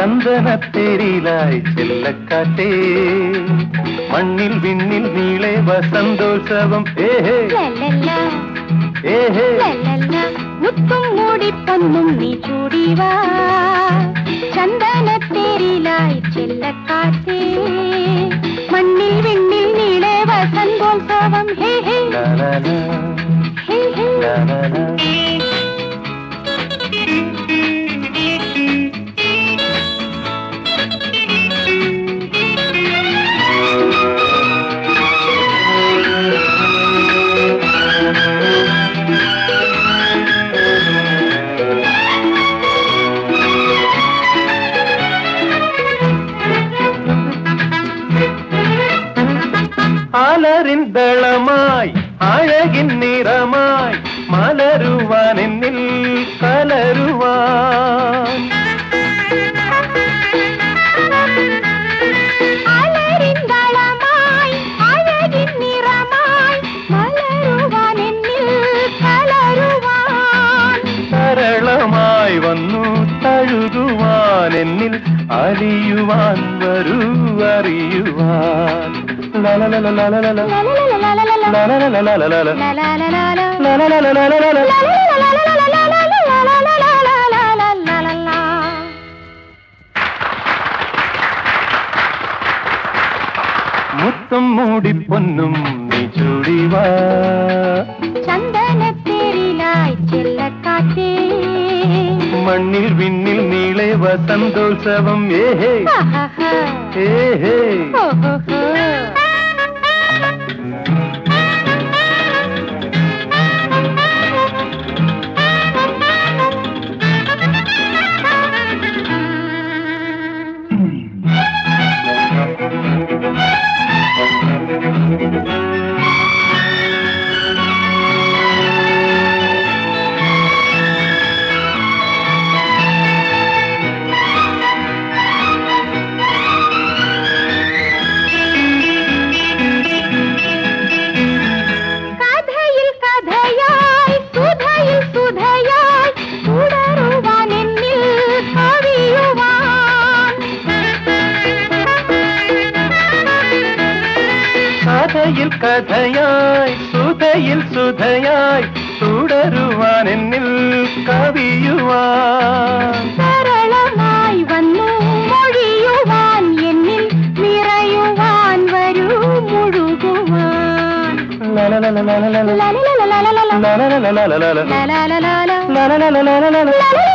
சந்தனத்தேரிலாய் செல்லக்காட்டே மண்ணில் விண்ணில் நீளே வசந்தோற்சவம் ஏஹே லலலா, ஏஹே லலலா. முத்தும் மூடி பொன்னும் நீ சூடிவா சந்தன தேரிலாய் செல்ல காத்தே மண்ணில் விண்ணில் நீளே வசந்தோத்சவம் ஹே ஹே லலலா, ஹே ஹே லலலா. அலரின் தளமாய் அழகின் நிறமாய் மலருவான் என்னில் கலருவான் அலரின் தளமாய் அழகின் நிறமாய் மலருவான் என்னில் கலருவான் சரளமாய் வന്നു തഴുകുവാൻ എന്നിൽ അലിയുവാൻ വരൂ അറിയുവാൻ ലലലലലലലല, லலலலலலலல, ലലലലലലലല, லலலலலல. ലലലലലലലല. മുത്തം മൂടി പൊന്നും നീ ചൂടിവാ சந்தனத்தேரிலாய் செல்ல காத்தே മണ്ണിൽ വിണ്ണിൽ നീളെ വസന്തോത്സവം ഏഹേ ஆஹாஹா. ഏഹേ ஓஹோஹோ. கதையில் கதையாய் சுதையில் சுதையாய் உடருவான் என்னில் கவியுவான் കഥയിൽ കഥയായി സുധയിൽ സുധയായി തുടരുവാൻ എന്നിൽ കവിയുവാൻ சரளமாய் வந்து மொழியுவான் என்னில் நிறையுவான் வரு முழுகுவான் ലലലലലലലല, லலலலலலலல, ലലലലലലലല, லலலலலல, ലലലലലലലല. லலலலலலல.